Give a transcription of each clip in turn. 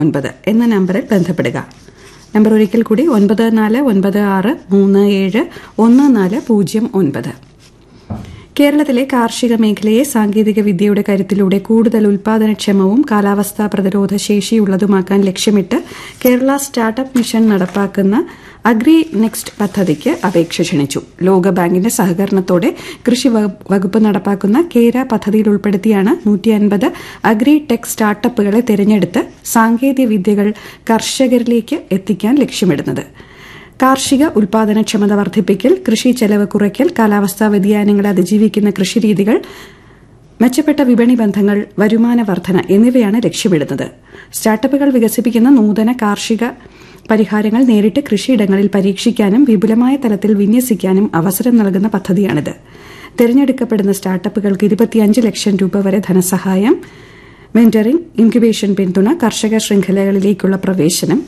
ഒൻപത് എന്ന നമ്പറിൽ ബന്ധപ്പെടുക നമ്പർ ഒരിക്കൽ കൂടി ഒൻപത് നാല് ഒൻപത് ആറ് മൂന്ന് ഏഴ് ഒന്ന് നാല് പൂജ്യം ഒൻപത് കേരളത്തിലെ കാർഷിക മേഖലയെ സാങ്കേതിക വിദ്യയുടെ കരുത്തിലൂടെ കൂടുതൽ ഉൽപാദനക്ഷമവും കാലാവസ്ഥാ പ്രതിരോധ ശേഷിയുള്ളതുമാക്കാൻ ലക്ഷ്യമിട്ട് കേരള സ്റ്റാർട്ടപ്പ് മിഷൻ നടപ്പാക്കുന്ന അഗ്രി നെക്സ്റ്റ് പദ്ധതിക്ക് അപേക്ഷ ക്ഷണിച്ചു ലോകബാങ്കിന്റെ സഹകരണത്തോടെ കൃഷി വകുപ്പ് നടപ്പാക്കുന്ന കേര പദ്ധതിയിൽ ഉൾപ്പെടുത്തിയാണ് നൂറ്റി അൻപത് അഗ്രി ടെക് സ്റ്റാർട്ടപ്പുകളെ തിരഞ്ഞെടുത്ത് സാങ്കേതിക വിദ്യകൾ കർഷകരിലേക്ക് എത്തിക്കാൻ ലക്ഷ്യമിടുന്നത് കാർഷിക ഉൽപാദനക്ഷമത വർദ്ധിപ്പിക്കൽ കൃഷി ചെലവ് കുറയ്ക്കൽ കാലാവസ്ഥാ വ്യതിയാനങ്ങളെ അതിജീവിക്കുന്ന കൃഷിരീതികൾ മെച്ചപ്പെട്ട വിപണി ബന്ധങ്ങൾ വരുമാന വർധന എന്നിവയാണ് ലക്ഷ്യമിടുന്നത് സ്റ്റാർട്ടപ്പുകൾ വികസിപ്പിക്കുന്ന നൂതന കാർഷിക പരിഹാരങ്ങൾ നേരിട്ട് കൃഷിയിടങ്ങളിൽ പരീക്ഷിക്കാനും വിപുലമായ തലത്തിൽ വിന്യസിക്കാനും അവസരം നൽകുന്ന പദ്ധതിയാണിത് തിരഞ്ഞെടുക്കപ്പെടുന്ന സ്റ്റാർട്ടപ്പുകൾക്ക് ഇരുപത്തിയഞ്ച് ലക്ഷം രൂപ വരെ ധനസഹായം മെന്ററിംഗ് ഇൻക്യുബേഷൻ പിന്തുണ കർഷക ശൃംഖലകളിലേക്കുള്ള പ്രവേശനം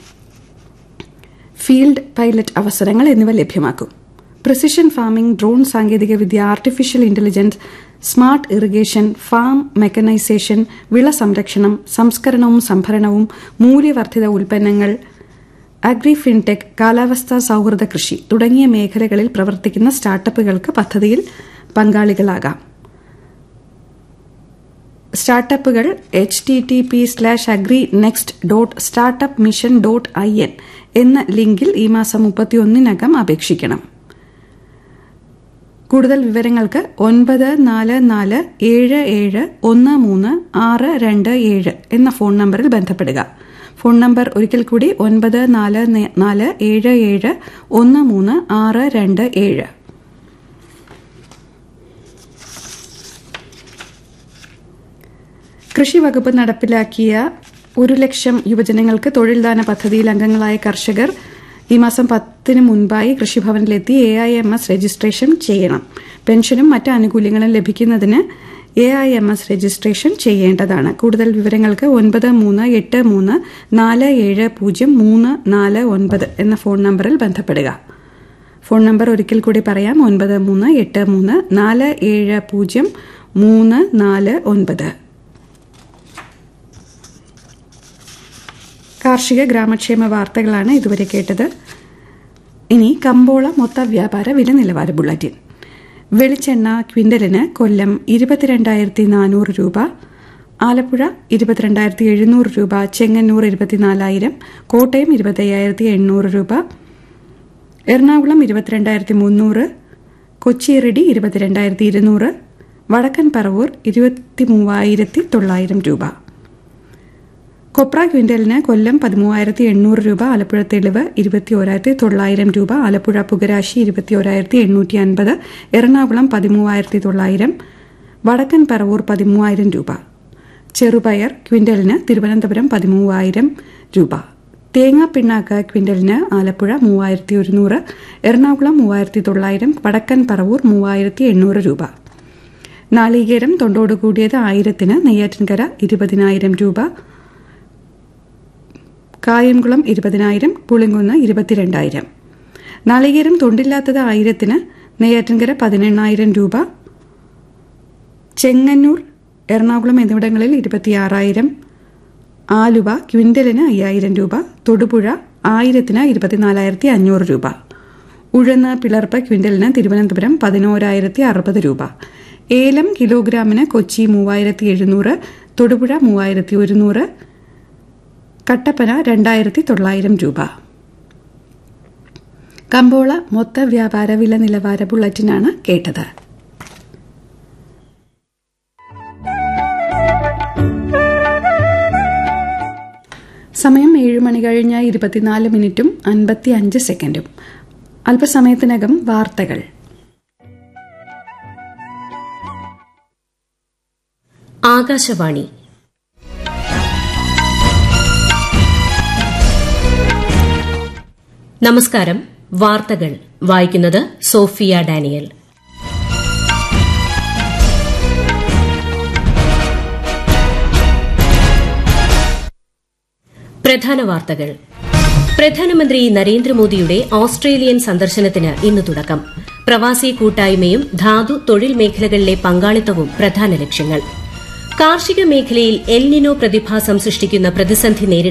ഫീൽഡ് പൈലറ്റ് അവസരങ്ങൾ എന്നിവ ലഭ്യമാക്കും പ്രിസിഷൻ ഫാമിംഗ് ഡ്രോൺ സാങ്കേതികവിദ്യ artificial intelligence smart irrigation farm mechanisation വിള സംരക്ഷണം സംസ്കരണവും സംഭരണവും മൂല്യവർദ്ധിത ഉൽപ്പന്നങ്ങൾ അഗ്രി ഫിൻടെക് കാലാവസ്ഥാ സൌഹൃദ കൃഷി തുടങ്ങിയ മേഖലകളിൽ പ്രവർത്തിക്കുന്ന സ്റ്റാർട്ടപ്പുകൾക്ക് പദ്ധതിയിൽ പങ്കാളികളാകാം സ്റ്റാർട്ടപ്പുകൾ H T T P slash agri next dot startup mission dot I N എന്ന ലിങ്കിൽ ഈ മാസം മുപ്പത്തിയൊന്നിനകം അപേക്ഷിക്കണം കൂടുതൽ വിവരങ്ങൾക്ക് ഒൻപത് നാല് നാല് ഏഴ് ഏഴ് ഒന്ന് മൂന്ന് ആറ് രണ്ട് ഏഴ് എന്ന ഫോൺ നമ്പറിൽ ബന്ധപ്പെടുക ഫോൺ നമ്പർ ഒരിക്കൽ കൂടി ഒൻപത് നാല് നാല് ഏഴ് ഏഴ് ഒന്ന് മൂന്ന് ആറ് രണ്ട് ഏഴ് കൃഷി വകുപ്പ് നടപ്പിലാക്കിയ ഒരു ലക്ഷം യുവജനങ്ങൾക്ക് തൊഴിൽദാന പദ്ധതിയിൽ അംഗങ്ങളായ കർഷകർ ഈ മാസം പത്തിന് മുൻപായി കൃഷിഭവനിലെത്തി A I M S registration ചെയ്യണം പെൻഷനും മറ്റ് ആനുകൂല്യങ്ങളും ലഭിക്കുന്നതിന് A I M S registration ചെയ്യേണ്ടതാണ് കൂടുതൽ വിവരങ്ങൾക്ക് ഒൻപത് മൂന്ന് എട്ട് മൂന്ന് നാല് ഏഴ് പൂജ്യം മൂന്ന് നാല് ഒൻപത് എന്ന ഫോൺ നമ്പറിൽ ബന്ധപ്പെടുക ഫോൺ നമ്പർ ഒരിക്കൽ കൂടി പറയാം ഒൻപത് മൂന്ന് എട്ട് മൂന്ന് നാല് ഏഴ് പൂജ്യം മൂന്ന് നാല് ഒൻപത് കാർഷിക ഗ്രാമക്ഷേമ വാർത്തകളാണ് ഇതുവരെ കേട്ടത് ഇനി കമ്പോള മൊത്ത വ്യാപാര വില നിലവാര ബുള്ളറ്റിൻ വെളിച്ചെണ്ണ ക്വിന്റലിന് കൊല്ലം ഇരുപത്തിരണ്ടായിരത്തി നാനൂറ് രൂപ ആലപ്പുഴ ഇരുപത്തിരണ്ടായിരത്തി എഴുന്നൂറ് രൂപ ചെങ്ങന്നൂർ ഇരുപത്തിനാലായിരം കോട്ടയം ഇരുപത്തയ്യായിരത്തി എണ്ണൂറ് രൂപ എറണാകുളം ഇരുപത്തിരണ്ടായിരത്തി മുന്നൂറ് കൊച്ചിയിറടി ഇരുപത്തിരണ്ടായിരത്തി ഇരുന്നൂറ് വടക്കൻ പറവൂർ ഇരുപത്തി മൂവായിരത്തി തൊള്ളായിരം രൂപ കൊപ്ര ക്വിന്റലിന് കൊല്ലം പതിമൂവായിരത്തി എണ്ണൂറ് രൂപ ആലപ്പുഴ തെളിവ് ഇരുപത്തി ഓരായിരത്തി തൊള്ളായിരം രൂപ ആലപ്പുഴ പുകരാശി ഇരുപത്തി ഓരായിരത്തി എണ്ണൂറ്റി അൻപത് എറണാകുളം പതിമൂവായിരത്തി തൊള്ളായിരം വടക്കൻ പറവൂർ പതിമൂവായിരം രൂപ ചെറുപയർ ക്വിന്റലിന് തിരുവനന്തപുരം പതിമൂവായിരം രൂപ തേങ്ങാ പിണ്ണാക്ക് ക്വിന്റലിന് ആലപ്പുഴ മൂവായിരത്തി ഒരുന്നൂറ് എറണാകുളം മൂവായിരത്തി തൊള്ളായിരം വടക്കൻ പറവൂർ മൂവായിരത്തി എണ്ണൂറ് രൂപ നാളികേരം തൊണ്ടോട് കൂടിയത് ആയിരത്തിന് നെയ്യാറ്റിൻകര ഇരുപതിനായിരം രൂപ കായംകുളം ഇരുപതിനായിരം പുളിങ്കുന്ന് ഇരുപത്തിരണ്ടായിരം നാളികേരം തൊണ്ടില്ലാത്തത് ആയിരത്തിന് നെയ്യാറ്റിൻകര പതിനെണ്ണായിരം രൂപ ചെങ്ങന്നൂർ എറണാകുളം എന്നിവിടങ്ങളിൽ ഇരുപത്തിയാറായിരം ആലുവ ക്വിന്റലിന് അയ്യായിരം രൂപ തൊടുപുഴ ആയിരത്തിന് ഇരുപത്തിനാലായിരത്തി അഞ്ഞൂറ് രൂപ ഉഴുന്ന് പിളർപ്പ് ക്വിന്റലിന് തിരുവനന്തപുരം പതിനോരായിരത്തി അറുപത് രൂപ ഏലം കിലോഗ്രാമിന് കൊച്ചി മൂവായിരത്തി എഴുന്നൂറ് തൊടുപുഴ മൂവായിരത്തി ഒരുന്നൂറ് കട്ടപ്പന രണ്ടായിരത്തി തൊള്ളായിരം രൂപ കമ്പോള മൊത്ത വ്യാപാര വില നിലവാര ബുള്ളറ്റിനാണ് കേട്ടത് സമയം ഏഴ് മണി കഴിഞ്ഞ ഇരുപത്തിനാല് മിനിറ്റും അൻപത്തി അഞ്ച് സെക്കൻഡും അല്പസമയത്തിനകം വാർത്തകൾ ആകാശവാണി നമസ്കാരം വാർത്തകൾ വായിക്കുന്നത് സോഫിയ ഡാനിയൽ പ്രധാന വാർത്തകൾ പ്രധാനമന്ത്രി നരേന്ദ്രമോദിയുടെ ഓസ്ട്രേലിയൻ സന്ദർശനത്തിന് ഇന്ന് തുടക്കം പ്രവാസി കൂട്ടായ്മയും ധാതു തൊഴിൽ മേഖലകളിലെ പങ്കാളിത്തവും പ്രധാന ലക്ഷ്യങ്ങൾ കാർഷിക മേഖലയിൽ എൽനിനോ പ്രതിഭാസം സൃഷ്ടിക്കുന്ന പ്രതിസന്ധി നേരിടാൻ